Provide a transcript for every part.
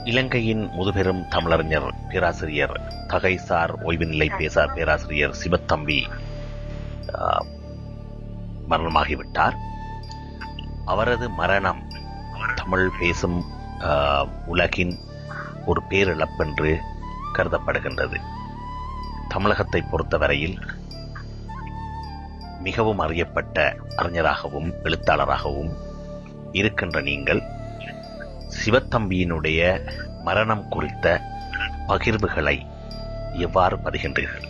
இலங்கையின் முதுபெரும் தமிழறிஞர் பேராசிரியர் தகைசார் ஓய்வு நிலை பேசார் பேராசிரியர் சிவத்தம்பி ஆஹ், மரணமாகிவிட்டார் அவரது மரணம் தமிழ் பேசும் ஆஹ், உலகின் ஒரு பேரிழப்பென்று கருதப்படுகின்றது தமிழகத்தை பொறுத்தவரையில் மிகவும் அறியப்பட்ட அறிஞராகவும் எழுத்தாளராகவும் இருக்கின்ற நீங்கள் சிவத்தம்பியினுடைய மரணம் குறித்த பகிர்வுகளை எவ்வாறு பதிகின்றீர்கள்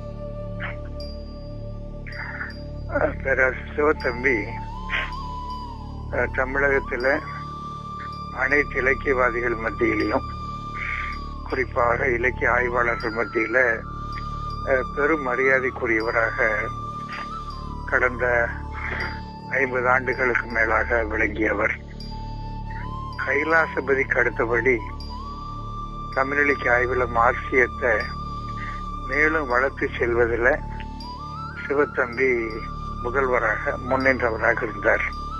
பேராசிரியர் சிவத்தம்பி அஹ், தமிழகத்துல அனைத்து இலக்கியவாதிகள் மத்தியிலையும் குறிப்பாக இலக்கிய ஆய்வாளர்கள் மத்தியில அஹ், பெரும் மரியாதைக்குரியவராக கடந்த ஐம்பது ஆண்டுகளுக்கு மேலாக விளங்கியவர் கைலாசபதிக்கு அடுத்தபடி தமிழ் இலக்கிய ஆய்வுல மார்க்சியத்தை மேலும் வளர்த்து செல்வதில் சிவத்தம்பி முதல்வராக முன்னின்றவராக இருந்தார்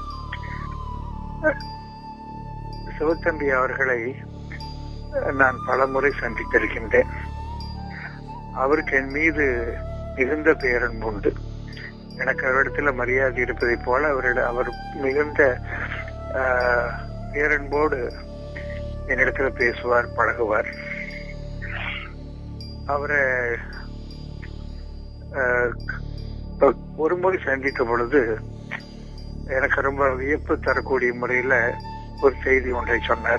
சிவத்தம்பி அவர்களை நான் பலமுறை சந்தித்திருக்கின்றேன் அவருக்கு என் மீது மிகுந்த பேரன்பு உண்டு எனக்கு அவரிடத்துல மரியாதை இருப்பதைப் போல அவரிடம் அவர் மிகுந்த ஆஹ், பேரன்போடு என்னிடத்துல பேசுவார் பழகுவார் அவரை ஆஹ், இப்ப ஒரு முறை சந்தித்த பொழுது எனக்கு ரொம்ப வியப்பு தரக்கூடிய முறையில ஒரு செய்தி ஒன்றை சொன்னார்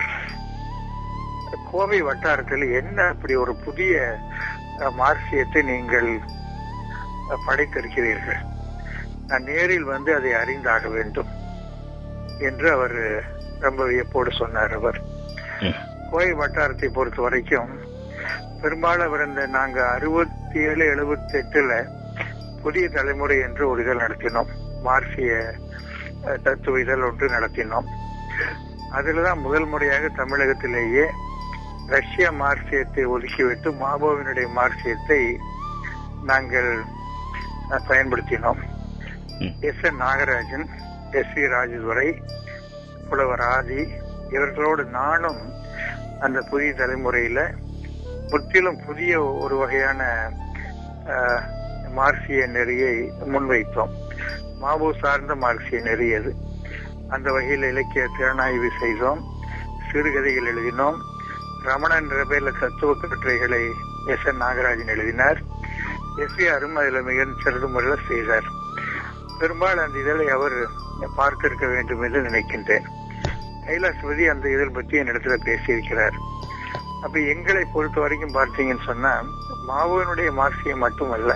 கோவை வட்டாரத்தில் என்ன அப்படி ஒரு புதிய அஹ், மார்க்சியத்தை நீங்கள் அஹ், படைத்திருக்கிறீர்கள் நான் நேரில் வந்து அதை அறிந்தாக வேண்டும் என்று அவர் ரொம்ப வியப்போடு சொன்னார் அவர் ம். கோவை வட்டாரத்தை பொறுத்த வரைக்கும் பெரும்பாலும் அவர் இந்த நாங்க அறுபத்தி ஏழு எழுபத்தி எட்டுல புதிய தலைமுறை என்று ஒரு இதழ் நடத்தினோம் மார்க்சிய அஹ், தத்துவ இதழ் ஒன்று நடத்தினோம் அதுலதான் முதல் முறையாக தமிழகத்திலேயே ரஷ்ய மார்க்சியத்தை ஒதுக்கிவிட்டு மாவோவினுடைய மார்க்சியத்தை நாங்கள் அஹ், பயன்படுத்தினோம் ம். S N Nagarajan S V Rajadurai புலவர் ஆதி இவர்களோடு நானும் அந்த புதிய தலைமுறையில முற்றிலும் புதிய ஒரு வகையான அஹ், மார்க்சிய நெறியை முன்வைத்தோம் மாவோ சார்ந்த மார்க்சிய நெறி அது அந்த வகையில் இலக்கிய திறனாய்வு செய்தோம் சிறுகதைகள் எழுதினோம் ரமணன் ரபேல தத்துவ கட்டுரைகளை எஸ் என் நாகராஜன் எழுதினார் எஸ் வி அரும் அதில் மிக சிறந்த முறையில் செய்தார் பெரும்பாலும் அந்த இதழை அவர் பார்த்திருக்க வேண்டும் என்று நினைக்கின்றேன் கைலாசபதி அந்த இதழ் பற்றி என்னிடத்துல பேசியிருக்கிறார் அப்ப எங்களை பொறுத்த வரைக்கும் பார்த்தீங்கன்னு சொன்னா மாவோனுடைய மார்க்சியம் மட்டுமல்ல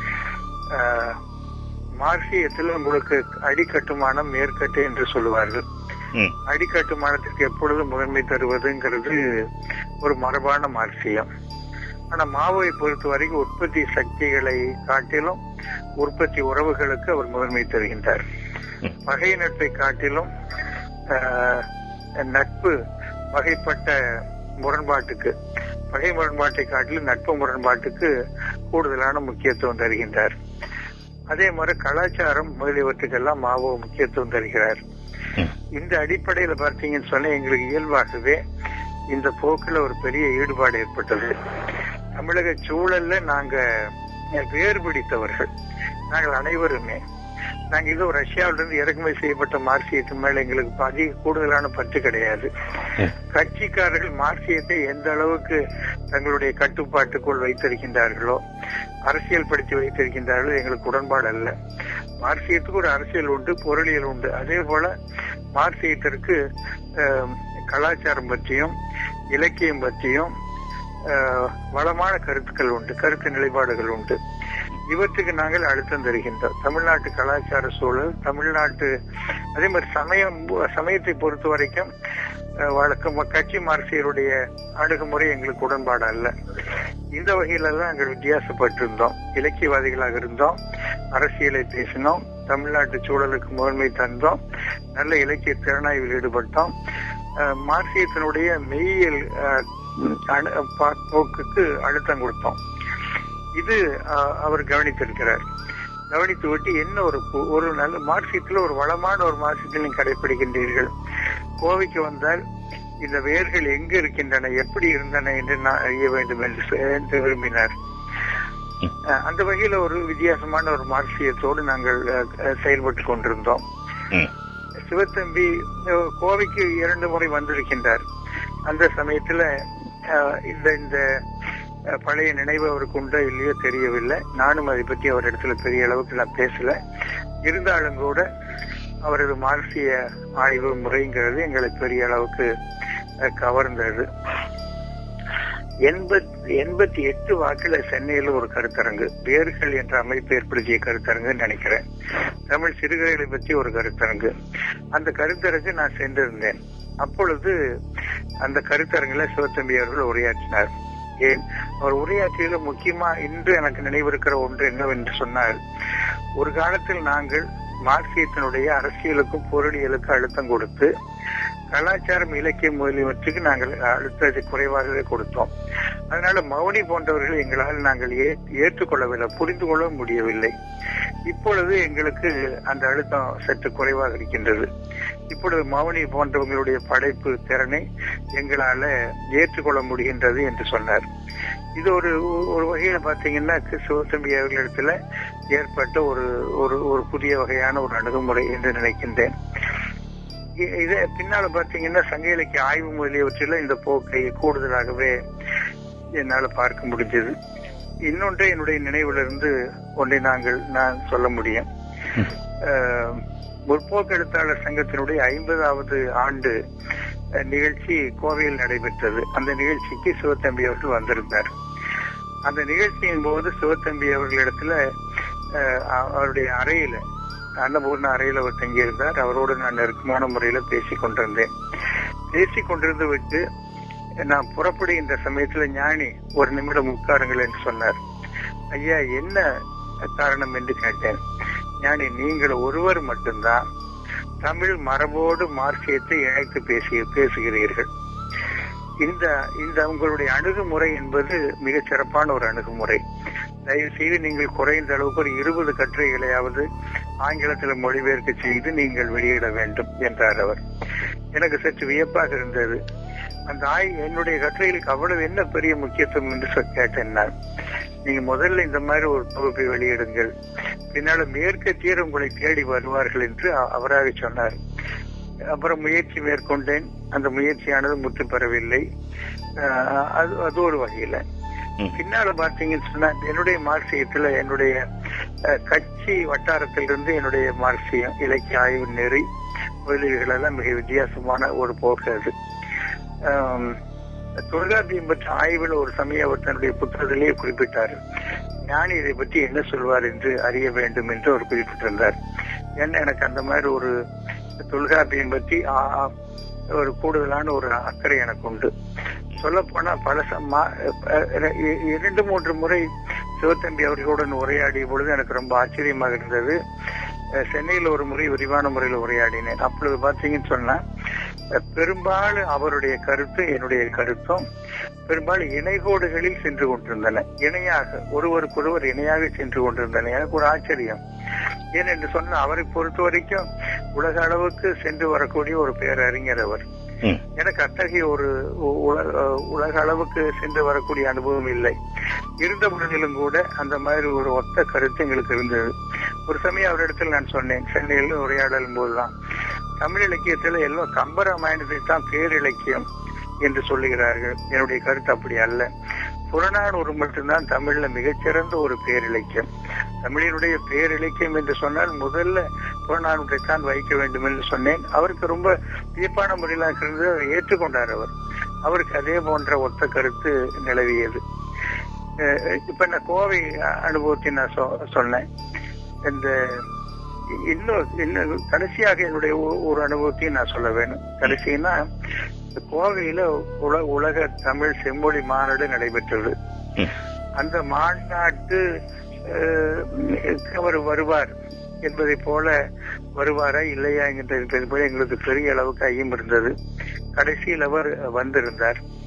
ஆஹ், மார்க்சியத்தில் உங்களுக்கு அடிக்கட்டுமானம் மேற்கட்டு என்று சொல்லுவார்கள் ம். அடிக்கட்டுமானத்திற்கு எப்பொழுதும் முதன்மை தருவதுங்கிறது ஒரு மரபான மார்க்சியம் ஆனா மாவோவை பொறுத்த வரைக்கும் உற்பத்தி சக்திகளை காட்டிலும் உற்பத்தி உறவுகளுக்கு அவர் முதன்மை தருகின்றார் ம். பகை நட்பை காட்டிலும் ஆஹ், நட்பு வகைப்பட்ட முரண்பாட்டுக்கு பகை முரண்பாட்டை காட்டிலும் நட்பு முரண்பாட்டுக்கு கூடுதலான முக்கியத்துவம் தருகின்றார் அதே மாதிரி கலாச்சாரம் முதலியவற்றுக்கெல்லாம் மாவோ முக்கியத்துவம் தருகிறார் ம். இந்த அடிப்படையில பார்த்தீங்கன்னு சொன்னா எங்களுக்கு இயல்பாகவே இந்த போக்குல ஒரு பெரிய ஈடுபாடு ஏற்பட்டது தமிழக சூழல்ல நாங்க வேறுபிடித்தவர்கள் நாங்கள் அனைவருமே நாங்க இதோ ரஷ்யாவிலிருந்து இறக்குமதி செய்யப்பட்ட மார்க்சியத்து மேல எங்களுக்கு அதிக கூடுதலான பற்று கிடையாது ம். கட்சிக்காரர்கள் மார்க்சியத்தை எந்த அளவுக்கு தங்களுடைய கட்டுப்பாட்டுக்குள் வைத்திருக்கின்றார்களோ அரசியல் படுத்தி வைத்திருக்கின்றார்களோ எங்களுக்கு உடன்பாடு அல்ல மார்க்சியத்துக்கு ஒரு அரசியல் உண்டு பொருளியல் உண்டு அதே போல மார்க்சியத்திற்கு அஹ், கலாச்சாரம் பற்றியும் இலக்கியம் பற்றியும் அஹ், வளமான கருத்துக்கள் உண்டு கருத்து நிலைப்பாடுகள் உண்டு இவற்றுக்கு நாங்கள் அழுத்தம் தருகின்றோம் தமிழ்நாட்டு கலாச்சார சூழல் தமிழ்நாட்டு அதே மாதிரி சமயம் சமயத்தை பொறுத்த வரைக்கும் அஹ், வழக்கம் கட்சி மார்க்சியருடைய அணுகுமுறை எங்களுக்கு உடன்பாடு அல்ல இந்த வகையில தான் நாங்கள் வித்தியாசப்பட்டிருந்தோம் இலக்கியவாதிகளாக இருந்தோம் அரசியலை பேசினோம் தமிழ்நாட்டு சூழலுக்கு முதன்மை தந்தோம் நல்ல இலக்கிய திறனாய்வில் ஈடுபட்டோம் அஹ், மார்க்சியத்தினுடைய மெய்யியல் அஹ், அணு- பா- போக்குக்கு அழுத்தம் கொடுத்தோம் இது அஹ், அவர் கவனித்திருக்கிறார் கவனித்து விட்டு என்ன ஒரு பு- ஒரு நல்ல மார்க்சியத்தில் ஒரு வளமான ஒரு மார்க்சியத்தை நீங்கள் கடைபிடிக்கின்றீர்கள் கோவைக்கு வந்தால் இந்த வேர்கள் எங்கு இருக்கின்றன எப்படி இருந்தன என்று நான் அறிய வேண்டும் என்று சொ- என்று விரும்பினார் ம். அஹ், அந்த வகையில ஒரு வித்தியாசமான ஒரு மார்க்சியத்தோடு நாங்கள் அஹ், அஹ், செயல்பட்டு கொண்டிருந்தோம் ம். சிவத்தம்பி அஹ், கோவைக்கு இரண்டு முறை வந்திருக்கின்றார் அந்த சமயத்துல அஹ், இந்த இந்த அஹ், பழைய நினைவு அவருக்கு உண்டோ இல்லையோ தெரியவில்லை நானும் அதை பற்றி அவர் இடத்துல பெரிய அளவுக்கு நான் பேசல இருந்தாலும் கூட அவரது மார்க்சிய ஆய்வு முறைங்கிறது எங்களை பெரிய அளவுக்கு அஹ், கவர்ந்தது எண்பத்தி எண்பத்தி எட்டு வாக்குல சென்னையில ஒரு கருத்தரங்கு வேர்கள் என்ற அமைப்பு ஏற்படுத்திய கருத்தரங்குன்னு நினைக்கிறேன் தமிழ் சிறுகதைகளை பற்றி ஒரு கருத்தரங்கு அந்த கருத்தரங்கு நான் சென்றிருந்தேன் அப்பொழுது அந்த கருத்தரங்குல சிவத்தம்பி அவர்கள் உரையாற்றினார் ஏன் அவர் உரையாற்றியதில் முக்கியமா இன்று எனக்கு நினைவிருக்கிற ஒன்று என்னவென்று சொன்னால் ஒரு காலத்தில் நாங்கள் மார்க்சியத்தினுடைய அரசியலுக்கும் பொருளியலுக்கும் அழுத்தம் கொடுத்து கலாச்சாரம் இலக்கியம் முதலியவற்றுக்கு நாங்கள் அழுத்தத்தை குறைவாகவே கொடுத்தோம் அதனால மௌனி போன்றவர்கள் எங்களால் நாங்கள் ஏ- ஏற்றுக்கொள்ளவில்லை புரிந்து கொள்ள முடியவில்லை இப்பொழுது எங்களுக்கு அந்த அழுத்தம் சற்று குறைவாக இருக்கின்றது இப்பொழுது மௌனி போன்றவங்களுடைய படைப்பு திறனை எங்களால ஏற்றுக்கொள்ள முடிகின்றது என்று சொன்னார் இது ஒரு ஒரு வகையில பாத்தீங்கன்னா கு- சிவத்தம்பி அவர்களிடத்துல ஏற்பட்ட ஒரு ஒரு ஒரு புதிய வகையான ஒரு அணுகுமுறை என்று நினைக்கின்றேன் இ- இத பின்னால பாத்தீங்கன்னா சங்க இலக்கிய ஆய்வு முதலியவற்றில இந்த போக்கை கூடுதலாகவே என்னால பார்க்க முடிஞ்சது இன்னொன்று என்னுடைய நினைவிலிருந்து ஒன்றை நாங்கள் நான் சொல்ல முடியும் அஹ், முற்போக்கு எழுத்தாளர் சங்கத்தினுடைய ஐம்பதாவது ஆண்டு அஹ், நிகழ்ச்சி கோவையில் நடைபெற்றது அந்த நிகழ்ச்சிக்கு சிவத்தம்பி அவர்கள் வந்திருந்தார் அந்த நிகழ்ச்சியின் போது சிவத்தம்பி அவர்களிடத்துல அஹ், அ- அவருடைய அறையில அன்னபூர்ண அறையில அவர் தங்கியிருந்தார் அவரோடு நான் நெருக்கமான முறையில பேசிக் கொண்டிருந்தேன் பேசிக் கொண்டிருந்து விட்டு நான் புறப்படுகின்ற சமயத்துல ஞானி ஒரு நிமிடம் உட்காருங்கள் என்று சொன்னார் ஐயா என்ன காரணம் என்று கேட்டேன் ஞானி நீங்கள் ஒருவர் மட்டும்தான் தமிழ் மரபோடு மார்க்சியத்தை இணைத்து பேசிய பேசுகிறீர்கள் இந்த இந்த உங்களுடைய அணுகுமுறை என்பது மிகச் சிறப்பான ஒரு அணுகுமுறை தயவு செய்து நீங்கள் குறைந்த அளவுக்கு ஒரு இருபது கட்டுரைகளையாவது ஆங்கிலத்தில் மொழிபெயர்க்க செய்து நீங்கள் வெளியிட வேண்டும் என்றார் அவர் எனக்கு சற்று வியப்பாக இருந்தது அந்த ஆய் என்னுடைய கட்டுரைகளுக்கு அவ்வளவு என்ன பெரிய முக்கியத்துவம் என்று சொ- கேட்டேன் நான் நீங்க முதல்ல இந்த மாதிரி ஒரு தொகுப்பை வெளியிடுங்கள் பின்னால மேற்கத்தியர் உங்களை தேடி வருவார்கள் என்று அ- அவராக சொன்னார் அப்புறம் முயற்சி மேற்கொண்டேன் அந்த முயற்சியானது முற்று பெறவில்லை அஹ் அது அது ஒரு வகையில ம். பின்னால பார்த்தீங்கன்னு சொன்னா என்னுடைய மார்க்சியத்துல என்னுடைய அஹ், கட்சி வட்டாரத்திலிருந்து என்னுடைய மார்க்சியம் இலக்கிய ஆய்வு நெறி முதலீடுகள் எல்லாம் மிக வித்தியாசமான ஒரு போக்கு அது ஆம், தொல்காப்பியம் பற்றி ஆய்வில் ஒரு சமயம் அவர் தன்னுடைய புத்தகத்திலேயே குறிப்பிட்டார் ஞானி இதை பற்றி என்ன சொல்வார் என்று அறிய வேண்டும் என்று அவர் குறிப்பிட்டிருந்தார் ஏன்னா எனக்கு அந்த மாதிரி ஒரு தொல்காப்பியம் பற்றி ஆ, ஆ, ஒரு கூடுதலான ஒரு அக்கறை எனக்கு உண்டு சொல்ல போனா பல ச- மா- அஹ் இ- இரண்டு மூன்று முறை சிவத்தம்பி அவர்களுடன் உரையாடிய பொழுது எனக்கு ரொம்ப ஆச்சரியமாக இருந்தது அஹ் சென்னையில் ஒரு முறை விரிவான முறையில் உரையாடினேன் அப்பொழுது பாத்தீங்கன்னு சொன்னா அஹ் பெரும்பாலும் அவருடைய கருத்து என்னுடைய கருத்தும் பெரும்பாலும் இணைகோடுகளில் சென்று கொண்டிருந்தன இணையாக ஒருவருக்கொருவர் இணையாக சென்று கொண்டிருந்தன எனக்கு ஒரு ஆச்சரியம் ஏனென்று சொன்னா அவரை பொறுத்த வரைக்கும் உலக அளவுக்கு சென்று வரக்கூடிய ஒரு பேரறிஞர் அவர் ம். எனக்கு அத்தகைய ஒரு உ- உலக உலக அளவுக்கு சென்று வரக்கூடிய அனுபவம் இல்லை இருந்த பொழுதிலும் கூட அந்த மாதிரி ஒரு ஒத்த கருத்து எங்களுக்கு இருந்தது ஒரு சமயம் அவரிடத்தில் நான் சொன்னேன் சென்னையில் உரையாடலும் போதுதான் தமிழ் இலக்கியத்துல எல்லாம் கம்பராமாயணத்தை தான் பேரிலக்கியம் என்று சொல்லுகிறார்கள் என்னுடைய கருத்து அப்படி அல்ல புறநானூறு மட்டும்தான் தமிழ்ல மிகச்சிறந்த ஒரு பேரிலக்கியம் தமிழினுடைய பேரிலக்கியம் என்று சொன்னால் முதல்ல புறநானூற்றை தான் வைக்க வேண்டும் என்று சொன்னேன் அவருக்கு ரொம்ப வியப்பான முறையில் இருந்து அதை ஏற்றுக்கொண்டார் அவர் அவருக்கு அதே போன்ற ஒத்த கருத்து நிலவியது அஹ் இப்ப நான் கோவை அனுபவத்தை நான் சொ- சொன்னேன் இந்த இன்னும் இன்னும் கடைசியாக என்னுடைய ஒ- ஒரு அனுபவத்தையும் நான் சொல்ல வேணும் கடைசினா இந்த கோவையில உல உலக தமிழ் செம்மொழி மாநாடு நடைபெற்றது ம். அந்த மாநாட்டு அஹ், அவர் வருவார் என்பதை போல வருவாரா இல்லையா என்கின்ற என்பது போல எங்களுக்கு பெரிய அளவுக்கு ஐயம் இருந்தது கடைசியில் அவர் வந்திருந்தார்